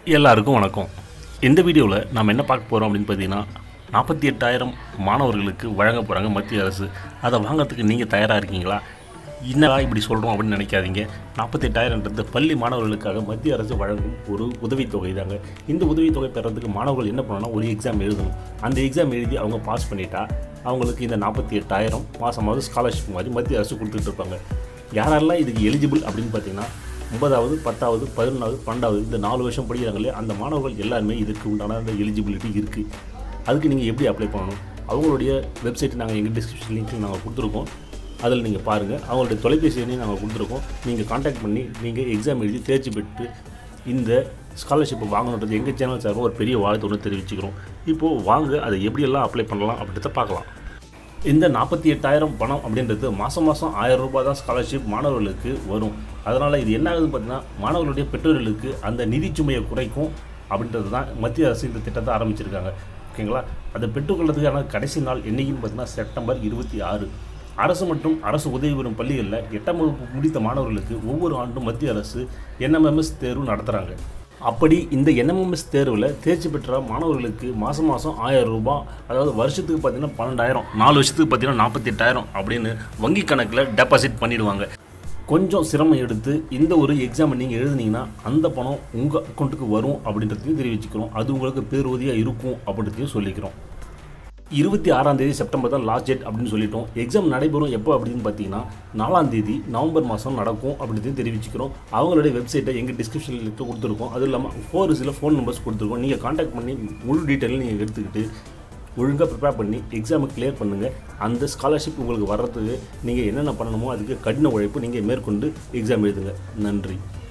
எல்லாருக்கும் வணக்கம் இந்த வீடியோவில் நாம் என்ன பார்க்க போகிறோம் அப்படின்னு பார்த்தீங்கன்னா நாற்பத்தி எட்டாயிரம் மாணவர்களுக்கு வழங்க போகிறாங்க மத்திய அரசு அதை வாங்கிறதுக்கு நீங்கள் தயாராக இருக்கீங்களா என்னடா இப்படி சொல்கிறோம் அப்படின்னு நினைக்காதீங்க நாற்பத்தெட்டாயிரன்றது பள்ளி மாணவர்களுக்காக மத்திய அரசு வழங்கும் ஒரு உதவித்தொகை தாங்க இந்த உதவித்தொகை பெறதுக்கு மாணவர்கள் என்ன பண்ணணும்னா ஒரு எக்ஸாம் எழுதணும் அந்த எக்ஸாம் எழுதி அவங்க பாஸ் பண்ணிட்டா அவங்களுக்கு இந்த நாற்பத்தி எட்டாயிரம் மாதமாவது ஸ்காலர்ஷிப் மாதிரி மத்திய அரசு கொடுத்துட்டு இருப்பாங்க யாரெல்லாம் இதுக்கு எலிஜிபிள் அப்படின்னு பார்த்தீங்கன்னா ஒன்பதாவது பத்தாவது பதினொன்றாவது பன்னெண்டாவது இந்த நாலு வருஷம் படிக்கிறாங்களே அந்த மாணவர்கள் எல்லாருமே இதுக்கு உண்டான அந்த எலிஜிபிலிட்டி இருக்குது அதுக்கு நீங்கள் எப்படி அப்ளை பண்ணணும் அவங்களுடைய வெப்சைட் நாங்கள் எங்கள் டிஸ்கிரிப்ஷன் லிங்க் நாங்கள் கொடுத்துருக்கோம் அதில் நீங்கள் பாருங்கள் அவங்களுடைய தொலைபேசி எண்ணையும் நாங்கள் கொடுத்துருக்கோம் நீங்கள் காண்டாக்ட் பண்ணி நீங்கள் எக்ஸாம் எழுதி தேர்ச்சி பெற்று இந்த ஸ்காலர்ஷிப்பை வாங்கணுன்றது எங்கள் சேனல் சார்பாக ஒரு பெரிய வாழ்த்து தெரிவிச்சுக்கிறோம் இப்போது வாங்க அதை எப்படியெல்லாம் அப்ளை பண்ணலாம் அப்படின்றத பார்க்கலாம் இந்த நாற்பத்தி எட்டாயிரம் பணம் அப்படின்றது மாதம் மாதம் ஆயிரம் ரூபாய் தான் ஸ்காலர்ஷிப் மாணவர்களுக்கு வரும் அதனால் இது என்ன ஆகுதுன்னு பார்த்தீங்கன்னா மாணவர்களுடைய பெற்றோர்களுக்கு அந்த நிதிச்சுமையை குறைக்கும் அப்படின்றது தான் மத்திய அரசு இந்த திட்டத்தை ஆரம்பிச்சிருக்காங்க ஓகேங்களா அதை பெற்றுக்கொள்றதுக்கான கடைசி நாள் என்னைக்குன்னு பார்த்தீங்கன்னா செப்டம்பர் இருபத்தி ஆறு அரசு மற்றும் அரசு உதவி பெறும் பள்ளிகளில் எட்டாம் வகுப்பு முடித்த மாணவர்களுக்கு ஒவ்வொரு ஆண்டும் மத்திய அரசு என்எம்எம்எஸ் தேர்வு நடத்துகிறாங்க அப்படி இந்த என்எம்எம்எஸ் தேர்வில் தேர்ச்சி பெற்ற மாணவர்களுக்கு மாதம் மாதம் ஆயிரம் ரூபாய் அதாவது வருஷத்துக்கு பார்த்தீங்கன்னா பன்னெண்டாயிரம் நாலு வருஷத்துக்கு பார்த்தீங்கன்னா நாற்பத்தெட்டாயிரம் அப்படின்னு வங்கி கணக்கில் டெபாசிட் பண்ணிடுவாங்க கொஞ்சம் சிரமம் எடுத்து இந்த ஒரு எக்ஸாமை நீங்கள் எழுதுனீங்கன்னா அந்த பணம் உங்கள் அக்கௌண்ட்டுக்கு வரும் அப்படின்றதையும் தெரிவிச்சுக்கிறோம் அது உங்களுக்கு பேருதவியாக இருக்கும் அப்படின்றதையும் சொல்லிக்கிறோம் இருபத்தி ஆறாம் தேதி செப்டம்பர் தான் லாஸ்ட் டேட் அப்படின்னு சொல்லிட்டோம் எக்ஸாம் நடைபெறும் எப்போ அப்படின்னு பார்த்தீங்கன்னா நாலாம் தேதி நவம்பர் மாதம் நடக்கும் அப்படின்னு தெரிவிச்சுக்கிறோம் அவங்களுடைய வெப்சைட்டை எங்கள் டிஸ்கிரிப்ஷனில் லிங்க் கொடுத்துருக்கோம் அதுவும் இல்லாமல் ஃபோர் சில ஃபோன் நம்பர்ஸ் கொடுத்துருக்கோம் நீங்கள் காண்டாக்ட் பண்ணி முழு டீட்டெயிலும் நீங்கள் எடுத்துக்கிட்டு ஒழுங்காக ப்ரிப்பேர் பண்ணி எக்ஸாமை கிளியர் பண்ணுங்கள் அந்த ஸ்காலர்ஷிப் உங்களுக்கு வர்றதுக்கு நீங்கள் என்னென்ன பண்ணணுமோ அதுக்கு கடின உழைப்பு நீங்கள் மேற்கொண்டு எக்ஸாம் எழுதுங்க நன்றி